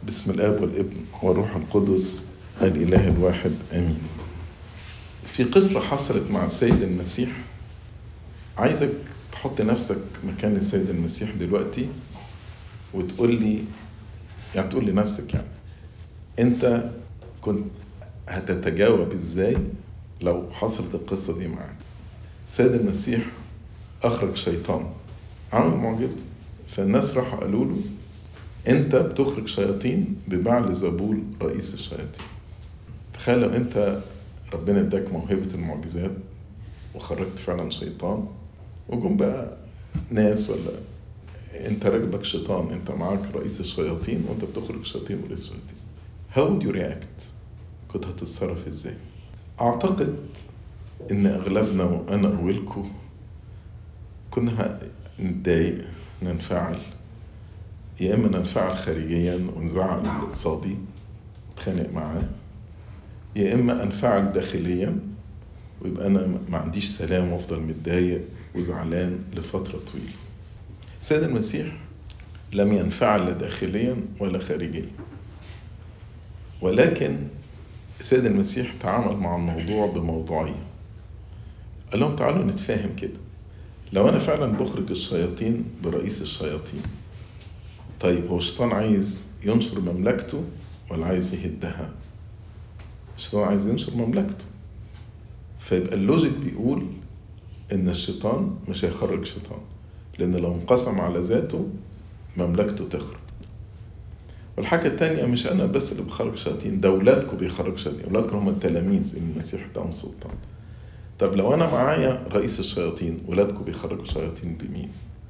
بسم الاب والابن والروح القدس الاله الواحد امين في قصه حصلت مع السيد المسيح عايزك تحط نفسك مكان السيد المسيح دلوقتي وتقول لي يعني تقول لنفسك يعني انت كنت هتتجاوب ازاي لو حصلت القصه دي معاك السيد المسيح اخرج شيطان عمل معجزه فالناس راحوا قالوا له انت بتخرج شياطين ببعل زبول رئيس الشياطين تخيل لو انت ربنا اداك موهبة المعجزات وخرجت فعلا شيطان وجم بقى ناس ولا انت راكبك شيطان انت معاك رئيس الشياطين وانت بتخرج شياطين ورئيس الشياطين how would you react كنت هتتصرف ازاي اعتقد ان اغلبنا وانا اولكم كنا نتضايق ننفعل يا اما ننفعل خارجيا ونزعق اللي قصادي اتخانق معاه يا اما انفعل داخليا ويبقى انا ما عنديش سلام وافضل متضايق وزعلان لفتره طويله السيد المسيح لم ينفعل لا داخليا ولا خارجيا ولكن السيد المسيح تعامل مع الموضوع بموضوعيه قال لهم تعالوا نتفاهم كده لو انا فعلا بخرج الشياطين برئيس الشياطين طيب هو الشيطان عايز ينشر مملكته ولا عايز يهدها الشيطان عايز ينشر مملكته فيبقى اللوجيك بيقول ان الشيطان مش هيخرج شيطان لان لو انقسم على ذاته مملكته تخرج والحاجة التانية مش أنا بس اللي بخرج شياطين ده أولادكم بيخرجوا شياطين أولادكم هم التلاميذ اللي المسيح اداهم سلطان طب لو أنا معايا رئيس الشياطين أولادكم بيخرجوا شياطين بمين؟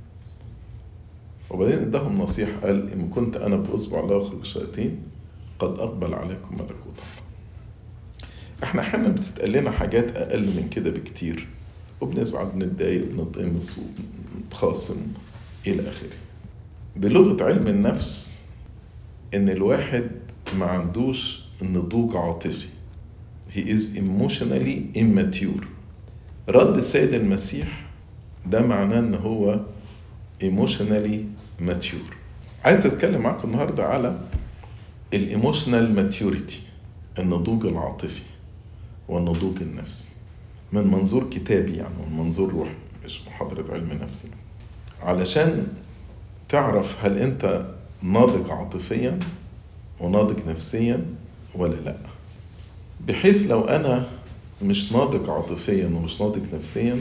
وبعدين اداهم نصيحة قال إن كنت أنا بأصبع لا أخرج شياطين قد أقبل عليكم ملكوت الله. إحنا أحيانا بتتقال لنا حاجات أقل من كده بكتير وبنزعل بنتضايق بنتقمص ونتخاصم إلى آخره. بلغة علم النفس إن الواحد ما عندوش نضوج عاطفي. He is emotionally immature. رد السيد المسيح ده معناه إن هو emotionally mature عايز اتكلم معاكم النهارده على الايموشنال ماتيوريتي النضوج العاطفي والنضوج النفسي من منظور كتابي يعني من منظور روحي مش محاضرة علم نفسي علشان تعرف هل انت ناضج عاطفيا وناضج نفسيا ولا لا بحيث لو انا مش ناضج عاطفيا ومش ناضج نفسيا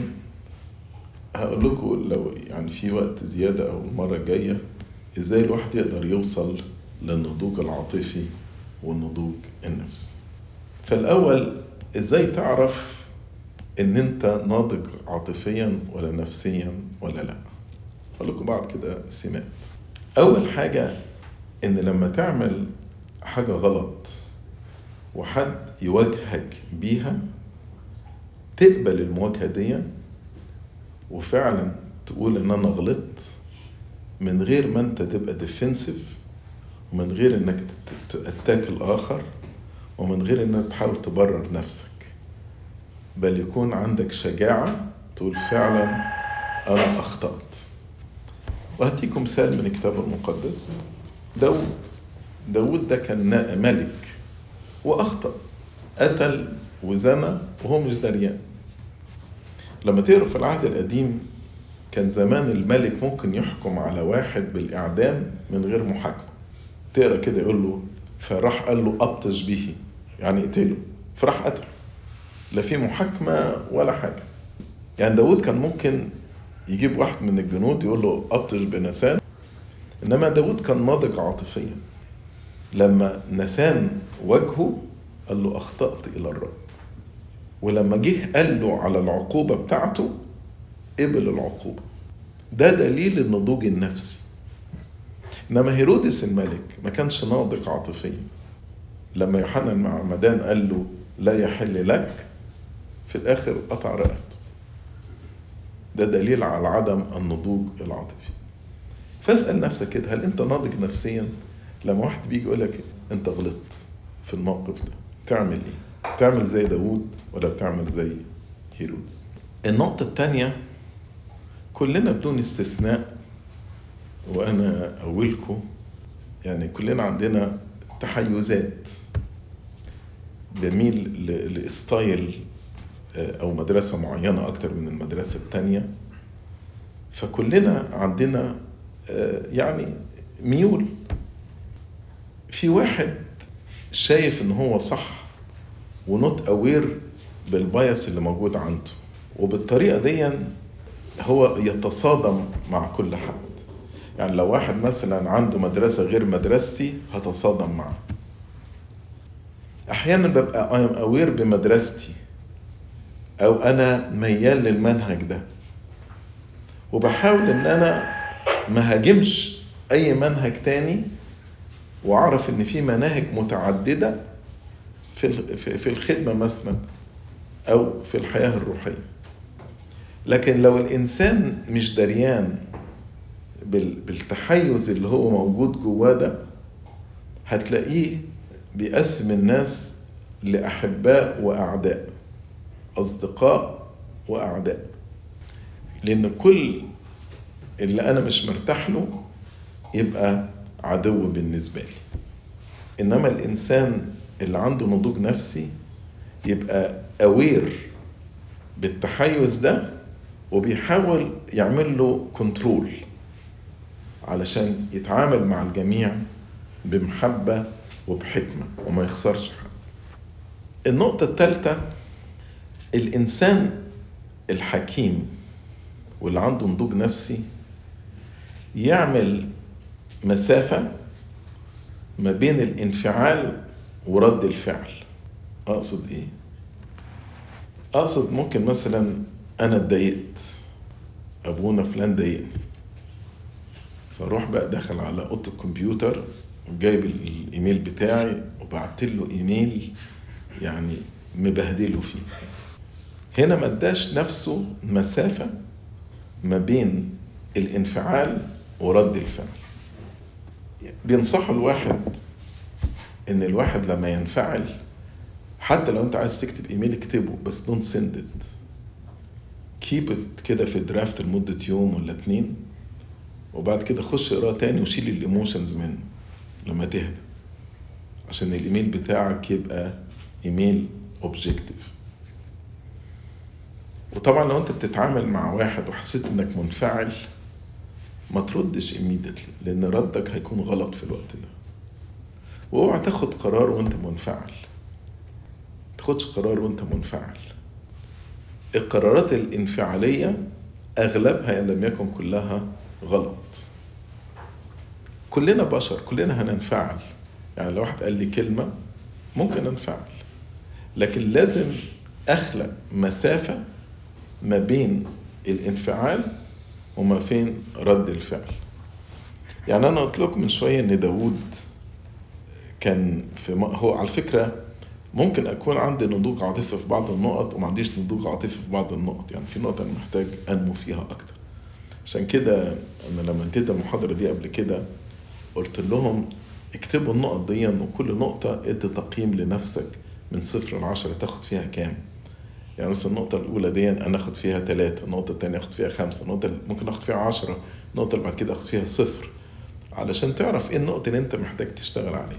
هقول لكم لو يعني في وقت زيادة أو المرة الجاية إزاي الواحد يقدر يوصل للنضوج العاطفي والنضوج النفسي. فالأول إزاي تعرف إن أنت ناضج عاطفيا ولا نفسيا ولا لأ؟ هقول لكم بعد كده سمات. أول حاجة إن لما تعمل حاجة غلط وحد يواجهك بيها تقبل المواجهة دي وفعلا تقول ان انا غلطت من غير ما انت تبقى ديفنسيف ومن غير انك تاتاك الاخر ومن غير انك تحاول تبرر نفسك بل يكون عندك شجاعة تقول فعلا انا اخطأت وهديكم مثال من الكتاب المقدس داود داود ده كان ملك واخطأ قتل وزنى وهو مش دريان لما تقرا في العهد القديم كان زمان الملك ممكن يحكم على واحد بالإعدام من غير محاكمة تقرا كده يقول له فراح قال له أبطش به يعني اقتله فراح قتله لا في محاكمة ولا حاجة يعني داود كان ممكن يجيب واحد من الجنود يقول له أبطش بنسان إنما داود كان ناضج عاطفيا لما نثان واجهه قال له أخطأت إلى الرب ولما جه قال له على العقوبة بتاعته قبل العقوبة ده دليل النضوج النفسي إنما هيرودس الملك ما كانش ناضج عاطفيا لما يوحنا المعمدان قال له لا يحل لك في الآخر قطع رقبته ده دليل على عدم النضوج العاطفي فاسأل نفسك كده هل أنت ناضج نفسيا لما واحد بيجي يقول لك أنت غلطت في الموقف ده تعمل إيه؟ بتعمل زي داوود ولا بتعمل زي هيرودس النقطة التانية كلنا بدون استثناء وأنا أولكم يعني كلنا عندنا تحيزات بميل لستايل او مدرسة معينة اكتر من المدرسة التانية فكلنا عندنا يعني ميول في واحد شايف ان هو صح ونوت اوير بالبايس اللي موجود عنده وبالطريقه دي هو يتصادم مع كل حد يعني لو واحد مثلا عنده مدرسه غير مدرستي هتصادم معه احيانا ببقى ايم اوير بمدرستي او انا ميال للمنهج ده وبحاول ان انا ما هاجمش اي منهج تاني واعرف ان في مناهج متعدده في في الخدمه مثلا او في الحياه الروحيه لكن لو الانسان مش دريان بالتحيز اللي هو موجود جواه ده هتلاقيه بيقسم الناس لاحباء واعداء اصدقاء واعداء لان كل اللي انا مش مرتاح له يبقى عدو بالنسبه لي انما الانسان اللي عنده نضوج نفسي يبقى اوير بالتحيز ده وبيحاول يعمل له كنترول علشان يتعامل مع الجميع بمحبة وبحكمة وما يخسرش حد النقطة الثالثة الإنسان الحكيم واللي عنده نضوج نفسي يعمل مسافة ما بين الانفعال ورد الفعل أقصد إيه؟ أقصد ممكن مثلا أنا اتضايقت أبونا فلان ضايقني فاروح بقى داخل على اوضه الكمبيوتر وجايب الايميل بتاعي وبعت له ايميل يعني مبهدله فيه هنا ما اداش نفسه مسافه ما بين الانفعال ورد الفعل بينصحوا الواحد ان الواحد لما ينفعل حتى لو انت عايز تكتب ايميل اكتبه بس دونت سند ات كيب كده في درافت لمده يوم ولا اتنين وبعد كده خش اقراه تاني وشيل الايموشنز منه لما تهدى عشان الايميل بتاعك يبقى ايميل اوبجكتيف وطبعا لو انت بتتعامل مع واحد وحسيت انك منفعل ما تردش immediately لان ردك هيكون غلط في الوقت ده واوعى تاخد قرار وانت منفعل تاخدش قرار وانت منفعل القرارات الانفعالية اغلبها ان لم يكن كلها غلط كلنا بشر كلنا هننفعل يعني لو واحد قال لي كلمة ممكن انفعل لكن لازم اخلق مسافة ما بين الانفعال وما بين رد الفعل يعني انا قلت لكم من شوية ان داوود كان في م... هو على فكرة ممكن اكون عندي نضوج عاطفي في بعض النقط وما عنديش نضوج عاطفي في بعض النقط يعني في نقطة انا محتاج انمو فيها اكتر عشان كده انا لما اديت المحاضره دي قبل كده قلت لهم اكتبوا النقط دي وكل نقطه ادي تقييم لنفسك من صفر لعشرة تاخد فيها كام يعني مثلا النقطة الأولى دي أنا آخد فيها ثلاثة، النقطة الثانية آخد فيها خمسة، النقطة ممكن آخد فيها عشرة، النقطة اللي بعد كده آخد فيها صفر علشان تعرف إيه النقطة اللي أنت محتاج تشتغل عليها.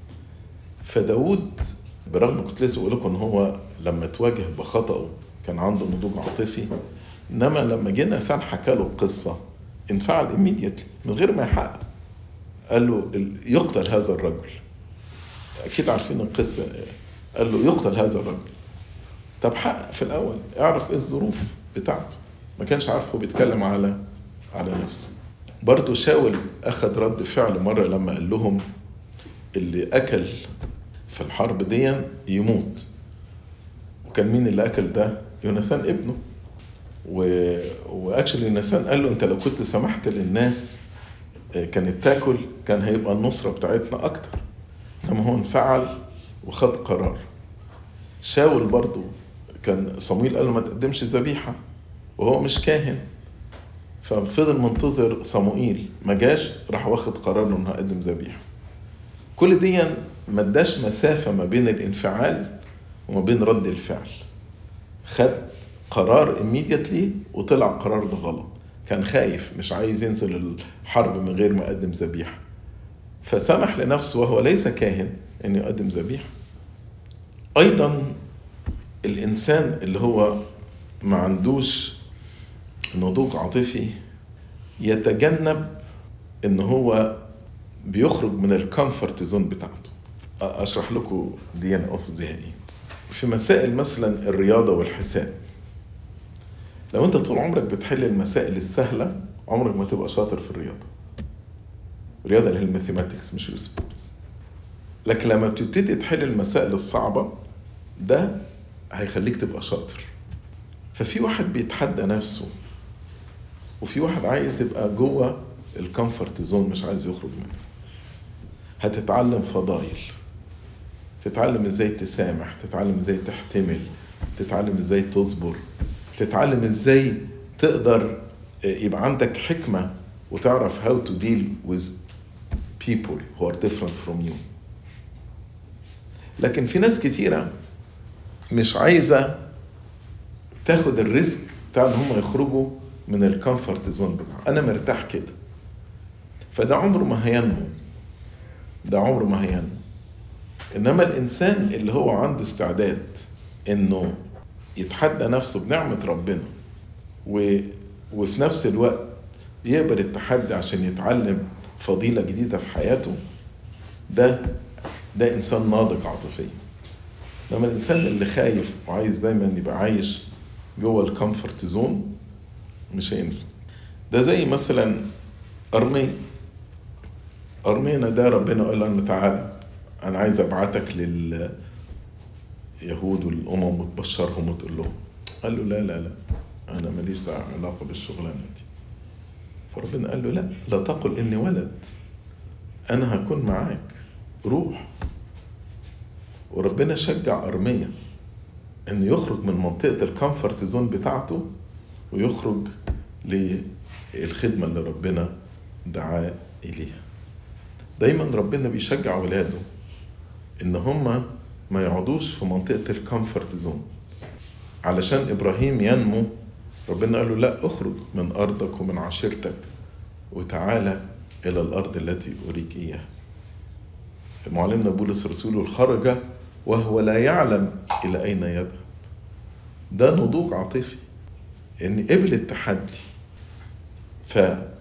فداود برغم كنت لسه بقول لكم إن هو لما تواجه بخطأه كان عنده نضوج عاطفي انما لما جينا انسان حكى له القصه انفعل immediately من غير ما يحقق قال له يقتل هذا الرجل اكيد عارفين القصه قال له يقتل هذا الرجل طب حقق في الاول اعرف ايه الظروف بتاعته ما كانش عارف هو بيتكلم على على نفسه برضه شاول اخذ رد فعل مره لما قال لهم اللي اكل في الحرب دي يموت وكان مين اللي اكل ده يوناثان ابنه و... واكشلي ناثان قال له انت لو كنت سمحت للناس كانت تاكل كان هيبقى النصره بتاعتنا اكتر انما هو انفعل وخد قرار شاول برضو كان صمويل قال له ما تقدمش ذبيحه وهو مش كاهن ففضل منتظر صموئيل ما جاش راح واخد قرار انه هقدم ذبيحه كل دي ما اداش مسافه ما بين الانفعال وما بين رد الفعل خد قرار immediately وطلع قرار ده غلط كان خايف مش عايز ينزل الحرب من غير ما يقدم ذبيحه فسمح لنفسه وهو ليس كاهن أن يقدم ذبيحة أيضا الإنسان اللي هو ما عندوش نضوج عاطفي يتجنب ان هو بيخرج من الكومفورت زون بتاعته اشرح لكم دي انا اقصد بيها ايه في مسائل مثلا الرياضه والحساب لو انت طول عمرك بتحل المسائل السهله عمرك ما تبقى شاطر في الرياضه الرياضه اللي هي الماثيماتكس مش السبورتس لكن لما بتبتدي تحل المسائل الصعبه ده هيخليك تبقى شاطر ففي واحد بيتحدى نفسه وفي واحد عايز يبقى جوه الكومفورت زون مش عايز يخرج منه هتتعلم فضايل تتعلم ازاي تسامح تتعلم ازاي تحتمل تتعلم ازاي تصبر تتعلم ازاي تقدر يبقى عندك حكمة وتعرف how to deal with people who are different from you لكن في ناس كتيرة مش عايزة تاخد الريسك بتاع ان هم يخرجوا من الكومفورت زون بتاعه انا مرتاح كده فده عمره ما هينمو ده عمره ما هينمو انما الانسان اللي هو عنده استعداد انه يتحدى نفسه بنعمة ربنا و... وفي نفس الوقت يقبل التحدي عشان يتعلم فضيلة جديدة في حياته ده ده انسان ناضج عاطفيا لما الانسان اللي خايف وعايز دايما يبقى عايش جوه الكومفورت زون مش هينفع ده زي مثلا أرمي أرمينا ده ربنا قال له تعالى أنا عايز أبعتك لليهود والأمم وتبشرهم وتقول لهم قال له لا لا لا أنا ماليش دعوة علاقة بالشغلانة دي فربنا قال له لا لا تقل إني ولد أنا هكون معاك روح وربنا شجع أرميا إنه يخرج من منطقة الكومفورت زون بتاعته ويخرج للخدمة اللي ربنا دعاه إليها دايما ربنا بيشجع ولاده إن هما ما يقعدوش في منطقة الكومفورت زون علشان إبراهيم ينمو ربنا قال له لا اخرج من أرضك ومن عشيرتك وتعالى إلى الأرض التي أريك إياها معلمنا بولس رسوله خرج وهو لا يعلم إلى أين يذهب ده نضوج عاطفي ان قبل التحدي ف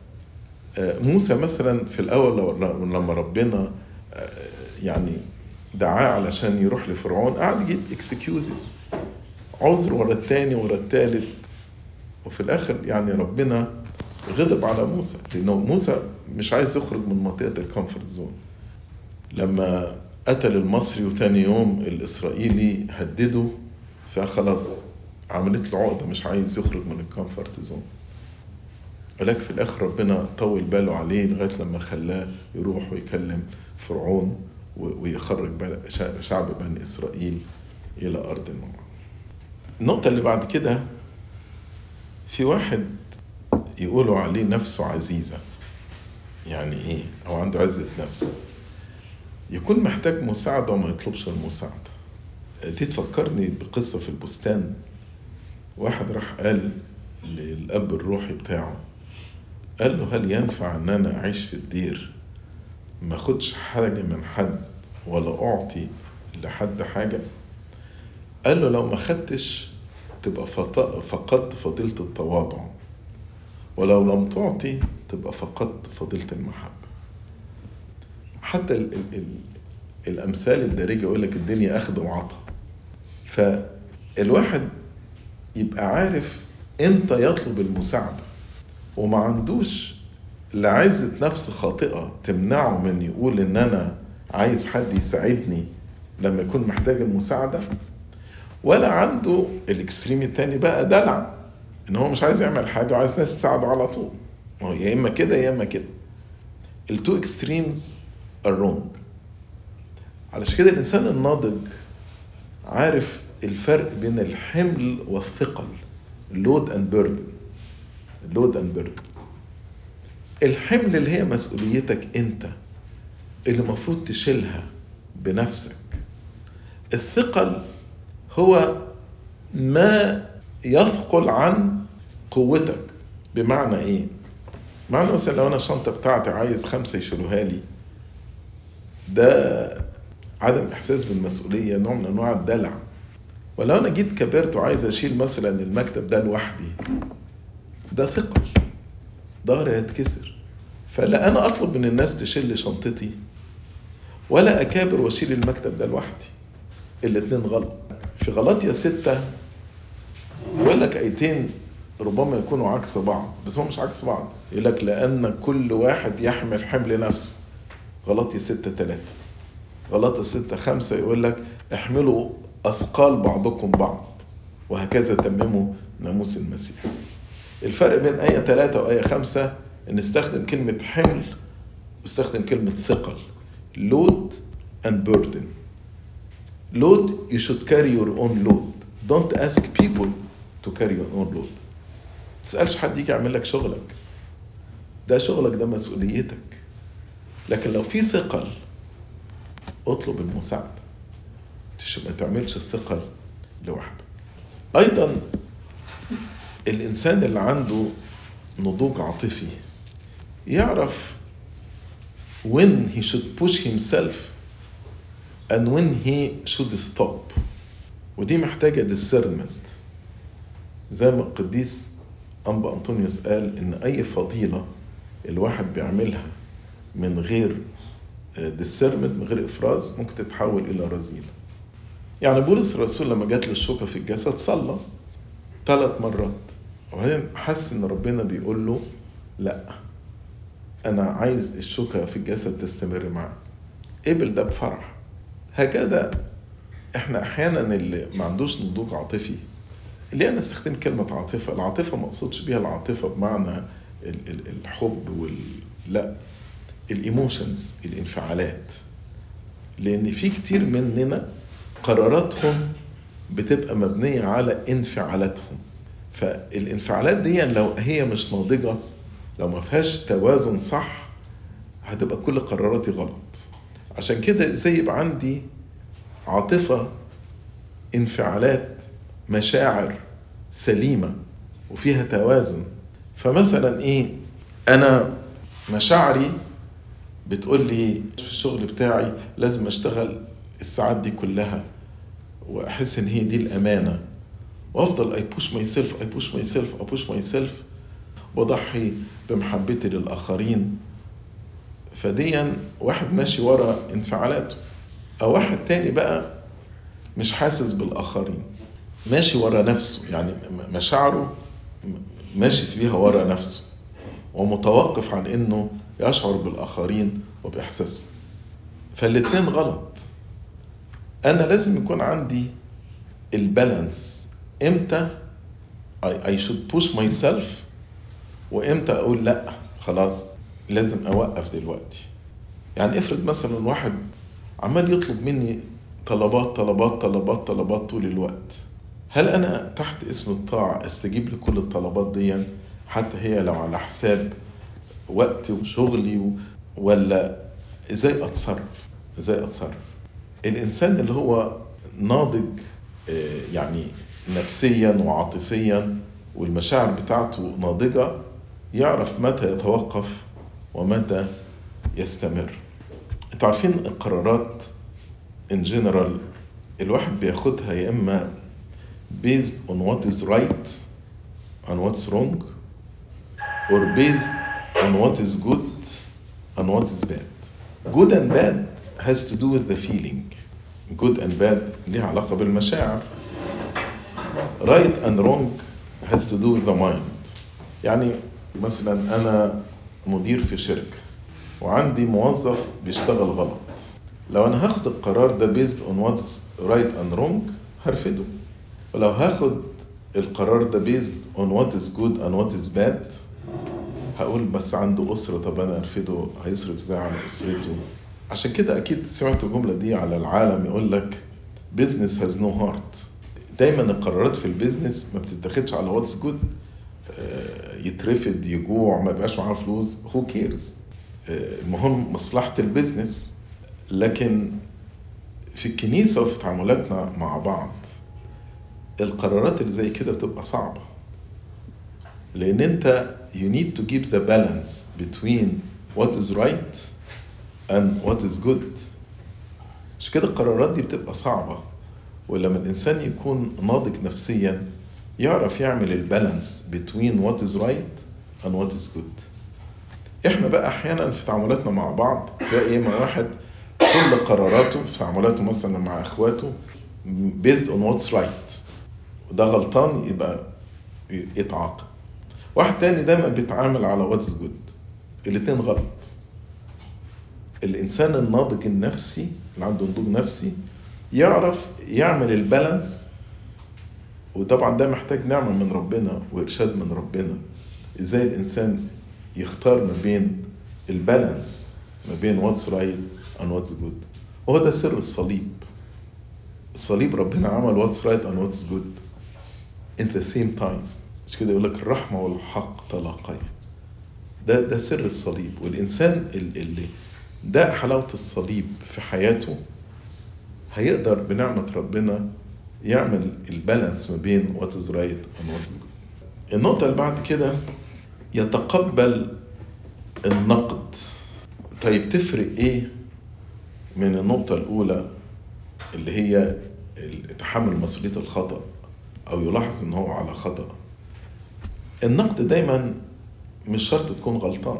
موسى مثلا في الاول لما ربنا يعني دعاه علشان يروح لفرعون قعد يجيب اكسكيوزز عذر ورا التاني ورا التالت وفي الاخر يعني ربنا غضب على موسى لانه موسى مش عايز يخرج من منطقه الكومفورت زون لما قتل المصري وتاني يوم الاسرائيلي هدده فخلاص عملت له عقدة مش عايز يخرج من الكومفورت زون ولكن في الآخر ربنا طول باله عليه لغاية لما خلاه يروح ويكلم فرعون ويخرج شعب بني إسرائيل إلى أرض الموعد النقطة اللي بعد كده في واحد يقولوا عليه نفسه عزيزة يعني إيه أو عنده عزة نفس يكون محتاج مساعدة وما يطلبش المساعدة دي تفكرني بقصة في البستان واحد راح قال للأب الروحي بتاعه قال له هل ينفع ان انا اعيش في الدير ما اخدش حاجة من حد ولا اعطي لحد حاجة قال له لو ما خدتش تبقى فقدت فضيلة التواضع ولو لم تعطي تبقى فقدت فضيلة المحبة حتى ال ال ال الأمثال الدارجة يقول لك الدنيا أخذ وعطى فالواحد يبقى عارف امتى يطلب المساعدة وما عندوش لعزة نفس خاطئة تمنعه من يقول ان انا عايز حد يساعدني لما يكون محتاج المساعدة ولا عنده الاكستريم التاني بقى دلع ان هو مش عايز يعمل حاجة وعايز ناس تساعده على طول هو يا اما كده يا اما كده التو اكستريمز ار رونج علشان كده الانسان الناضج عارف الفرق بين الحمل والثقل اللود اند بيردن اللود اند بيردن الحمل اللي هي مسؤوليتك انت اللي المفروض تشيلها بنفسك الثقل هو ما يثقل عن قوتك بمعنى ايه معنى مثلا لو انا الشنطه بتاعتي عايز خمسه يشيلوها لي ده عدم احساس بالمسؤوليه نوع من انواع الدلع ولو انا جيت كبرت وعايز اشيل مثلا المكتب ده لوحدي ده ثقل ظهري هيتكسر فلا انا اطلب من الناس تشيل لي شنطتي ولا اكابر واشيل المكتب ده لوحدي الاتنين غلط في غلط يا ستة يقول لك ايتين ربما يكونوا عكس بعض بس هم مش عكس بعض يقول لك لان كل واحد يحمل حمل نفسه غلط يا ستة ثلاثة غلط الستة خمسة يقول لك احملوا أثقال بعضكم بعض وهكذا تمموا ناموس المسيح الفرق بين آية ثلاثة وآية خمسة إن نستخدم كلمة حمل واستخدم كلمة ثقل load and burden load you should carry your own load don't ask people to carry your own load تسألش حد يجي يعمل لك شغلك ده شغلك ده مسؤوليتك لكن لو في ثقل اطلب المساعدة ما تعملش الثقل لوحدك أيضا الإنسان اللي عنده نضوج عاطفي يعرف when he should push himself and when he should stop ودي محتاجة discernment زي ما القديس أنبا أنطونيوس قال إن أي فضيلة الواحد بيعملها من غير discernment من غير إفراز ممكن تتحول إلى رذيلة يعني بولس الرسول لما جات له الشوكة في الجسد صلى ثلاث مرات وبعدين حس إن ربنا بيقول له لأ أنا عايز الشوكة في الجسد تستمر معك قبل ده بفرح هكذا احنا احيانا اللي ما عندوش نضوج عاطفي ليه انا استخدم كلمة عاطفة العاطفة ما اقصدش بيها العاطفة بمعنى الحب وال لا الايموشنز الانفعالات لان في كتير مننا قراراتهم بتبقى مبنية على انفعالاتهم فالانفعالات دي لو هي مش ناضجة لو ما فيهاش توازن صح هتبقى كل قراراتي غلط عشان كده ازاي يبقى عندي عاطفة انفعالات مشاعر سليمة وفيها توازن فمثلا ايه انا مشاعري بتقول لي في الشغل بتاعي لازم اشتغل الساعات دي كلها واحس ان هي دي الامانه وافضل اي بوش ماي سيلف اي بوش ماي سيلف اي بوش ماي سيلف واضحي بمحبتي للاخرين فديا واحد ماشي ورا انفعالاته او واحد تاني بقى مش حاسس بالاخرين ماشي ورا نفسه يعني مشاعره ماشي فيها ورا نفسه ومتوقف عن انه يشعر بالاخرين وباحساسهم فالاتنين غلط انا لازم يكون عندي البالانس امتى I should push myself وامتى اقول لا خلاص لازم اوقف دلوقتي يعني افرض مثلا واحد عمال يطلب مني طلبات طلبات طلبات طلبات طول الوقت هل انا تحت اسم الطاعة استجيب لكل الطلبات دي حتى هي لو على حساب وقتي وشغلي ولا ازاي اتصرف ازاي اتصرف الانسان اللي هو ناضج يعني نفسيا وعاطفيا والمشاعر بتاعته ناضجة يعرف متى يتوقف ومتى يستمر انتوا عارفين القرارات in general الواحد بياخدها يا اما based on what is right and what's wrong or based on what is good and what is bad good and bad has to do with the feeling good and bad ليها علاقة بالمشاعر right and wrong has to do with the mind يعني مثلا أنا مدير في شركة وعندي موظف بيشتغل غلط لو أنا هاخد القرار ده based on what is right and wrong هرفضه ولو هاخد القرار ده based on what is good and what is bad هقول بس عنده أسرة طب أنا أرفضه هيصرف ازاي على أسرته عشان كده أكيد سمعتوا الجملة دي على العالم يقول لك business has no heart دايما القرارات في البيزنس ما بتتاخدش على واتس جود يترفض يجوع ما يبقاش معاه فلوس هو كيرز المهم مصلحة البيزنس لكن في الكنيسة وفي تعاملاتنا مع بعض القرارات اللي زي كده بتبقى صعبة لأن أنت you need to keep the balance between what is right and what is good مش كده القرارات دي بتبقى صعبة ولما الإنسان يكون ناضج نفسيا يعرف يعمل البالانس between what is right and what is good احنا بقى احيانا في تعاملاتنا مع بعض تلاقي ايه ما واحد كل قراراته في تعاملاته مثلا مع اخواته based on what's right وده غلطان يبقى يتعاقب واحد تاني دايما بيتعامل على what's good الاتنين غلط الانسان الناضج النفسي اللي عنده نضوج نفسي يعرف يعمل البالانس وطبعا ده محتاج نعمة من ربنا وإرشاد من ربنا إزاي الإنسان يختار ما بين البالانس ما بين واتس رايت and واتس جود وهو ده سر الصليب الصليب ربنا عمل واتس رايت and واتس جود in the same time مش كده يقول لك الرحمة والحق تلاقيا ده ده سر الصليب والإنسان اللي ده حلاوة الصليب في حياته هيقدر بنعمة ربنا يعمل البالانس ما بين وات از رايت and وات از جود النقطة اللي بعد كده يتقبل النقد طيب تفرق ايه من النقطة الأولى اللي هي تحمل مسؤولية الخطأ أو يلاحظ إن هو على خطأ النقد دايما مش شرط تكون غلطان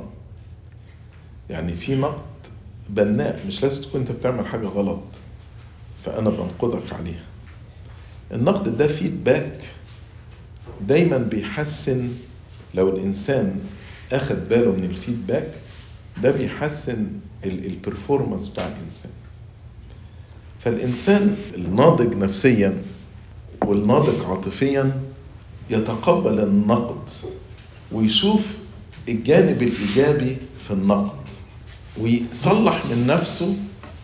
يعني في نقد بناء مش لازم تكون انت بتعمل حاجة غلط فأنا بنقدك عليها النقد ده فيدباك دايما بيحسن لو الإنسان أخد باله من الفيدباك ده بيحسن البرفورمانس بتاع الإنسان فالإنسان الناضج نفسيا والناضج عاطفيا يتقبل النقد ويشوف الجانب الإيجابي في النقد ويصلح من نفسه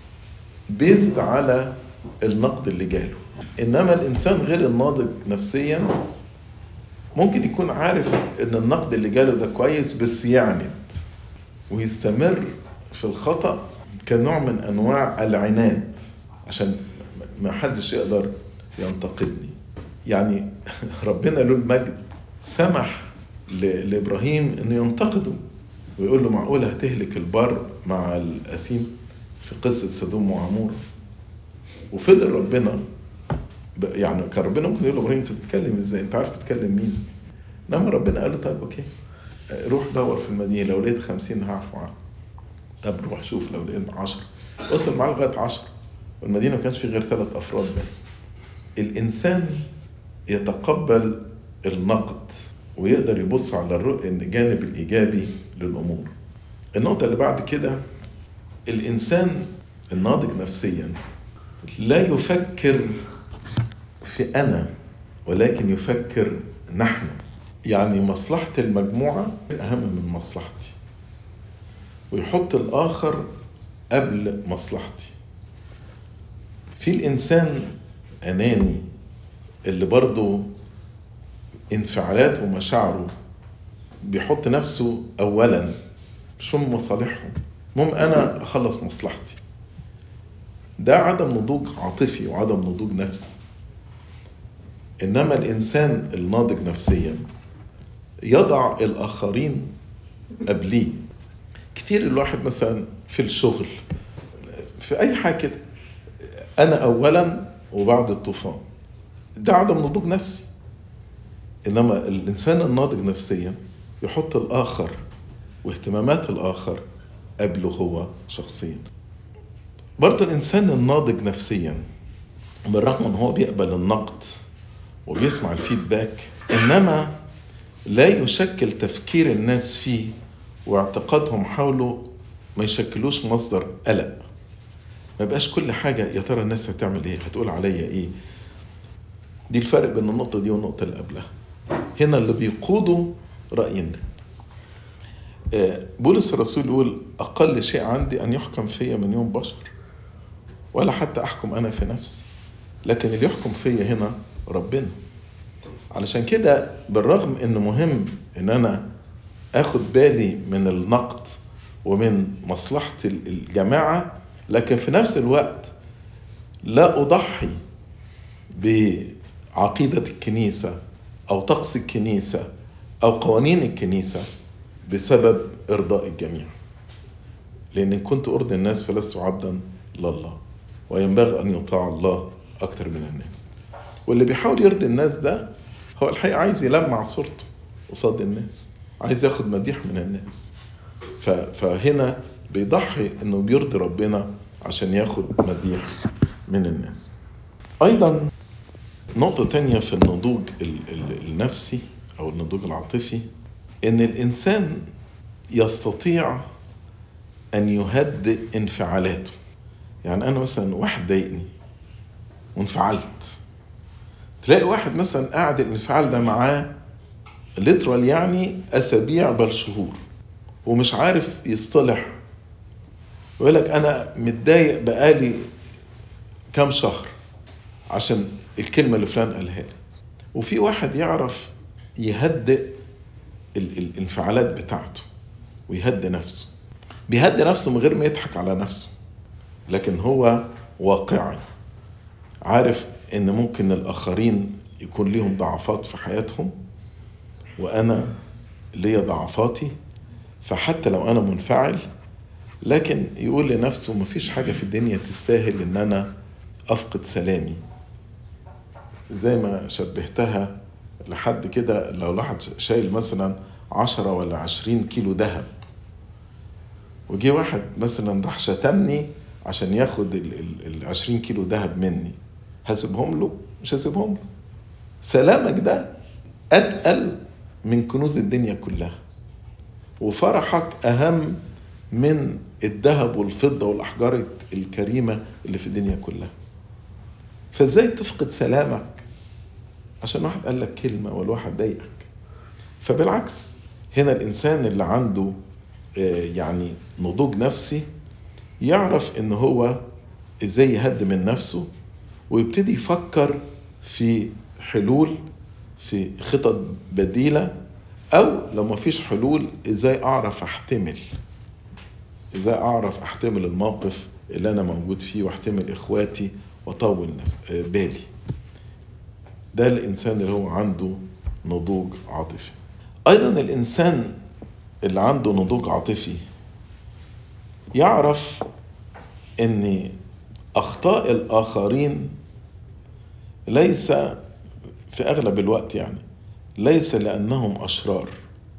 بيزد على النقد اللي جاله انما الانسان غير الناضج نفسيا ممكن يكون عارف ان النقد اللي جاله ده كويس بس يعند ويستمر في الخطأ كنوع من انواع العناد عشان ما حدش يقدر ينتقدني يعني ربنا له المجد سمح لابراهيم انه ينتقده ويقول له معقول هتهلك البر مع الاثيم في قصه سدوم وعمور وفضل ربنا يعني كان ربنا ممكن يقول له ابراهيم انت بتتكلم ازاي؟ انت عارف بتتكلم مين؟ انما ربنا قال له طيب اوكي روح دور في المدينه لو لقيت 50 هعفو عنك. طب روح شوف لو لقيت 10 وصل معاه لغايه 10 والمدينه ما كانش في غير ثلاث افراد بس. الانسان يتقبل النقد ويقدر يبص على الجانب الايجابي للامور. النقطه اللي بعد كده الانسان الناضج نفسيا لا يفكر في انا ولكن يفكر نحن يعني مصلحة المجموعة أهم من مصلحتي ويحط الآخر قبل مصلحتي في الإنسان أناني اللي برضه انفعالاته ومشاعره بيحط نفسه أولا مش هم مصالحهم المهم أنا أخلص مصلحتي ده عدم نضوج عاطفي وعدم نضوج نفسي انما الانسان الناضج نفسيا يضع الاخرين قبليه كتير الواحد مثلا في الشغل في اي حاجه كده انا اولا وبعد الطوفان ده عدم نضوج نفسي انما الانسان الناضج نفسيا يحط الاخر واهتمامات الاخر قبله هو شخصيا برضه الانسان الناضج نفسيا بالرغم ان هو بيقبل النقد وبيسمع الفيدباك انما لا يشكل تفكير الناس فيه واعتقادهم حوله ما يشكلوش مصدر قلق ما يبقاش كل حاجة يا ترى الناس هتعمل ايه هتقول عليا ايه دي الفرق بين النقطة دي والنقطة اللي قبلها هنا اللي بيقودوا رأينا بولس الرسول يقول أقل شيء عندي أن يحكم فيا من يوم بشر ولا حتى أحكم أنا في نفسي لكن اللي يحكم فيا هنا ربنا علشان كده بالرغم انه مهم ان انا اخد بالي من النقد ومن مصلحة الجماعة لكن في نفس الوقت لا اضحي بعقيدة الكنيسة او طقس الكنيسة او قوانين الكنيسة بسبب ارضاء الجميع لان كنت ارضي الناس فلست عبدا لله وينبغي أن يطاع الله أكتر من الناس واللي بيحاول يرضي الناس ده هو الحقيقة عايز يلمع صورته قصاد الناس عايز ياخد مديح من الناس فهنا بيضحي انه بيرضي ربنا عشان ياخد مديح من الناس ايضا نقطة تانية في النضوج النفسي او النضوج العاطفي ان الانسان يستطيع ان يهدئ انفعالاته يعني انا مثلا واحد ضايقني وانفعلت تلاقي واحد مثلا قاعد الانفعال ده معاه ليترال يعني اسابيع بل شهور ومش عارف يصطلح ويقول لك انا متضايق بقالي كام شهر عشان الكلمه اللي فلان قالها لي وفي واحد يعرف يهدئ الانفعالات بتاعته ويهدي نفسه بيهدي نفسه من غير ما يضحك على نفسه لكن هو واقعي عارف ان ممكن الاخرين يكون ليهم ضعفات في حياتهم وانا ليا ضعفاتي فحتى لو انا منفعل لكن يقول لنفسه مفيش حاجة في الدنيا تستاهل ان انا افقد سلامي زي ما شبهتها لحد كده لو واحد شايل مثلا عشرة ولا عشرين كيلو ذهب وجي واحد مثلا راح شتمني عشان ياخد ال 20 كيلو ذهب مني هسيبهم له مش هسيبهم له سلامك ده اتقل من كنوز الدنيا كلها وفرحك اهم من الذهب والفضه والاحجار الكريمه اللي في الدنيا كلها فازاي تفقد سلامك عشان واحد قال لك كلمه ولا واحد ضايقك فبالعكس هنا الانسان اللي عنده يعني نضوج نفسي يعرف ان هو ازاي يهد من نفسه ويبتدي يفكر في حلول في خطط بديلة او لو ما فيش حلول ازاي اعرف احتمل ازاي اعرف احتمل الموقف اللي انا موجود فيه واحتمل اخواتي واطول بالي ده الانسان اللي هو عنده نضوج عاطفي ايضا الانسان اللي عنده نضوج عاطفي يعرف ان اخطاء الاخرين ليس في اغلب الوقت يعني ليس لانهم اشرار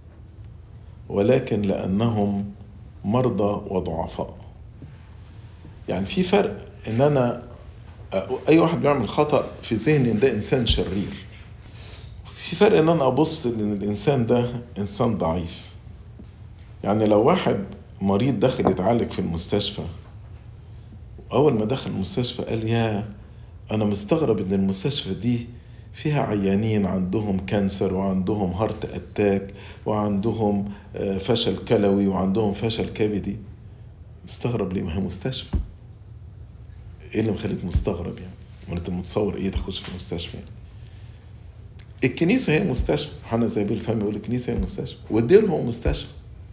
ولكن لانهم مرضى وضعفاء يعني في فرق ان انا اي واحد بيعمل خطا في ذهني ان ده انسان شرير في فرق ان انا ابص ان الانسان ده انسان ضعيف يعني لو واحد مريض دخل يتعالج في المستشفى اول ما دخل المستشفى قال يا انا مستغرب ان المستشفى دي فيها عيانين عندهم كانسر وعندهم هارت اتاك وعندهم فشل كلوي وعندهم فشل كبدي مستغرب ليه ما هي مستشفى ايه اللي مخليك مستغرب يعني وانت متصور ايه تخش في المستشفى يعني الكنيسة هي مستشفى حنا زي بالفم يقول الكنيسة هي مستشفى والدين هو مستشفى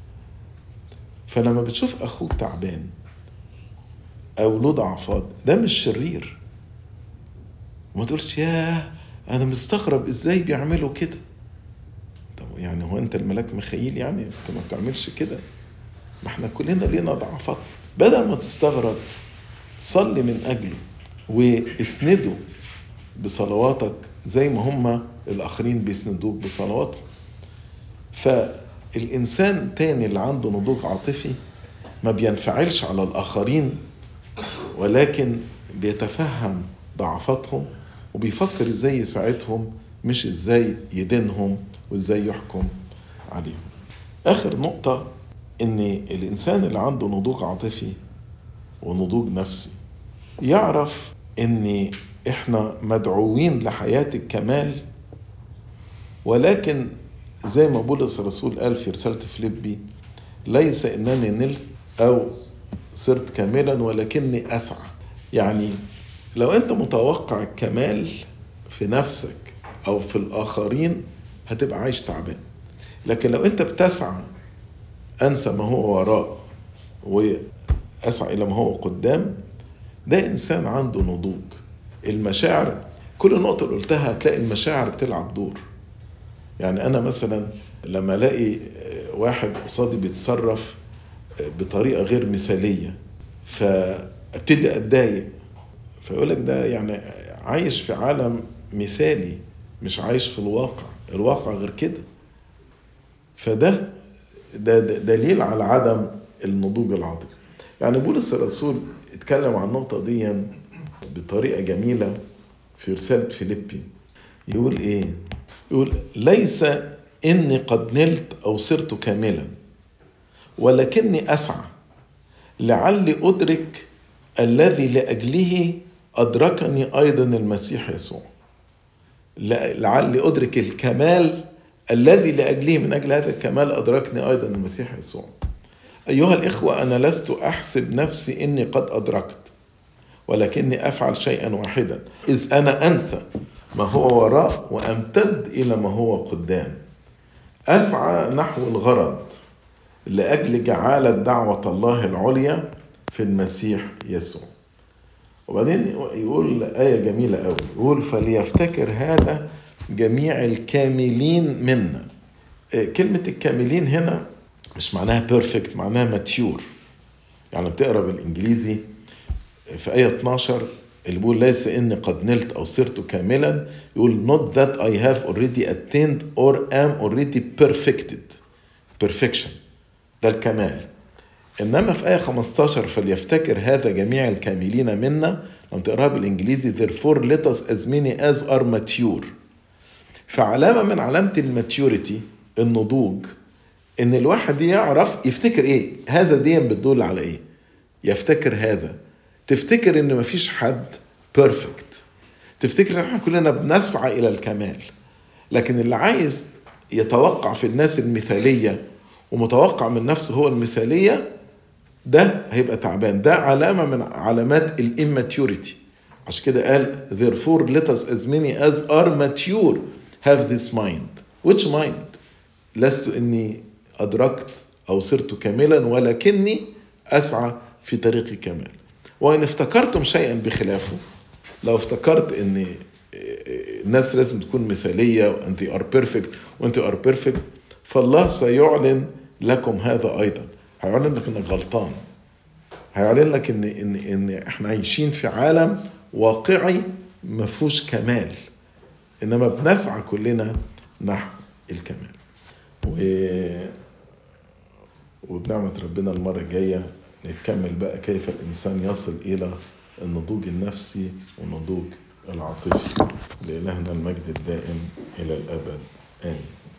فلما بتشوف اخوك تعبان او له ضعفات ده مش شرير وما تقولش ياه انا مستغرب ازاي بيعملوا كده طب يعني هو انت الملاك مخيل يعني انت ما بتعملش كده ما احنا كلنا لينا ضعفات بدل ما تستغرب صلي من اجله واسنده بصلواتك زي ما هم الاخرين بيسندوك بصلواتهم فالانسان تاني اللي عنده نضوج عاطفي ما بينفعلش على الاخرين ولكن بيتفهم ضعفاتهم وبيفكر ازاي يساعدهم مش ازاي يدينهم وازاي يحكم عليهم اخر نقطة ان الانسان اللي عنده نضوج عاطفي ونضوج نفسي يعرف ان احنا مدعوين لحياة الكمال ولكن زي ما بولس الرسول قال في رسالة فيليبي ليس انني نلت او صرت كاملا ولكني اسعى يعني لو انت متوقع الكمال في نفسك او في الاخرين هتبقى عايش تعبان لكن لو انت بتسعى انسى ما هو وراء واسعى الى ما هو قدام ده انسان عنده نضوج المشاعر كل نقطة اللي قلتها هتلاقي المشاعر بتلعب دور يعني أنا مثلا لما ألاقي واحد قصادي بيتصرف بطريقة غير مثالية فابتدي أتضايق فيقول لك ده يعني عايش في عالم مثالي مش عايش في الواقع الواقع غير كده فده ده دليل على عدم النضوج العاطفي يعني بولس الرسول اتكلم عن النقطة دي بطريقة جميلة في رسالة فيليبي يقول ايه يقول ليس اني قد نلت او صرت كاملا ولكني اسعى لعلي ادرك الذي لاجله ادركني ايضا المسيح يسوع لعلي ادرك الكمال الذي لاجله من اجل هذا الكمال ادركني ايضا المسيح يسوع ايها الاخوه انا لست احسب نفسي اني قد ادركت ولكني افعل شيئا واحدا اذ انا انسى ما هو وراء وامتد الى ما هو قدام اسعى نحو الغرض لاجل جعاله دعوه الله العليا في المسيح يسوع وبعدين يقول آية جميلة قوي يقول فليفتكر هذا جميع الكاملين منا كلمة الكاملين هنا مش معناها بيرفكت معناها ماتيور يعني بتقرا بالانجليزي في آية 12 اللي بيقول ليس إني قد نلت أو صرت كاملا يقول not that I have already attained or am already perfected perfection ده الكمال إنما في آية 15 فليفتكر هذا جميع الكاملين منا لما تقراها بالإنجليزي therefore let us as many as are mature فعلامة من علامة الماتيوريتي النضوج إن الواحد يعرف يفتكر إيه هذا دي بتدل على إيه يفتكر هذا تفتكر ان مفيش حد بيرفكت تفتكر ان احنا كلنا بنسعى الى الكمال لكن اللي عايز يتوقع في الناس المثالية ومتوقع من نفسه هو المثالية ده هيبقى تعبان ده علامة من علامات الاماتيوريتي عشان كده قال therefore let us as many as are mature have this mind which mind لست اني ادركت او صرت كاملا ولكني اسعى في طريق الكمال وإن افتكرتم شيئا بخلافه لو افتكرت ان الناس لازم تكون مثالية وانت ار بيرفكت وانت ار بيرفكت فالله سيعلن لكم هذا ايضا هيعلن لك انك غلطان هيعلن لك ان ان ان احنا عايشين في عالم واقعي ما فيهوش كمال انما بنسعى كلنا نحو الكمال و وبنعمة ربنا المرة الجاية نكمل بقى كيف الإنسان يصل إلى النضوج النفسي والنضوج العاطفي لإلهنا المجد الدائم إلى الأبد آمين